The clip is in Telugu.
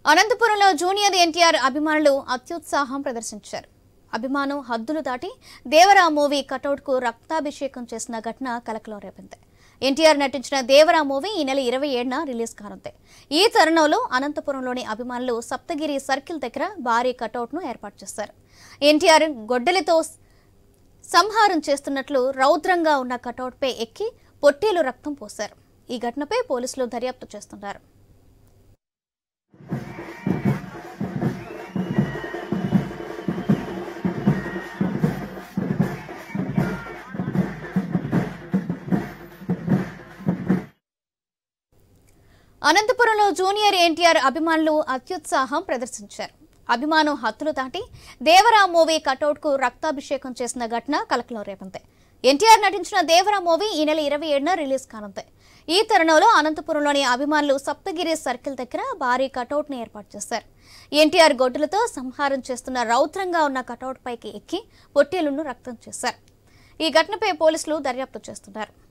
అనంతపురంలో జూనియర్ ఎన్టీఆర్ అభిమానులు అత్యుత్సాహం ప్రదర్శించారు అభిమానం హద్దులు దాటి దేవరా మూవీ కటౌట్కు రక్తాభిషేకం చేసిన ఘటన కలకలం రేపింది ఎన్టీఆర్ నటించిన దేవరా మూవీ ఈ నెల ఇరవై ఏడున రిలీజ్ కానుంది ఈ తరుణంలో అనంతపురంలోని అభిమానులు సప్తగిరి సర్కిల్ దగ్గర భారీ కటౌట్ను ఏర్పాటు చేశారు ఎన్టీఆర్ గొడ్డలితో సంహారం చేస్తున్నట్లు రౌద్రంగా ఉన్న కటౌట్పై ఎక్కి పొట్టేలు రక్తం పోశారు ఈ ఘటనపై పోలీసులు దర్యాప్తు చేస్తున్నారు అనంతపురంలో జూనియర్ ఎన్టీఆర్ అభిమానులు అత్యుత్సాహం ప్రదర్శించారు అభిమానం హత్తులు దాటి దేవరా మూవీ కటౌట్కు రక్తాభిషేకం చేసిన ఘటన కలకలం రేపింది ఎన్టీఆర్ నటించిన దేవరా మూవీ ఈ నెల ఇరవై ఏడున రిలీజ్ కానుంది ఈ తరుణంలో అనంతపురంలోని అభిమానులు సప్తగిరి సర్కిల్ దగ్గర భారీ కటౌట్ ని ఏర్పాటు చేశారు ఎన్టీఆర్ గొడ్డులతో సంహారం చేస్తున్న రౌద్రంగా ఉన్న కటౌట్ పైకి ఎక్కి పొట్టేలును రక్తం చేశారు ఈ ఘటనపై పోలీసులు దర్యాప్తు చేస్తున్నారు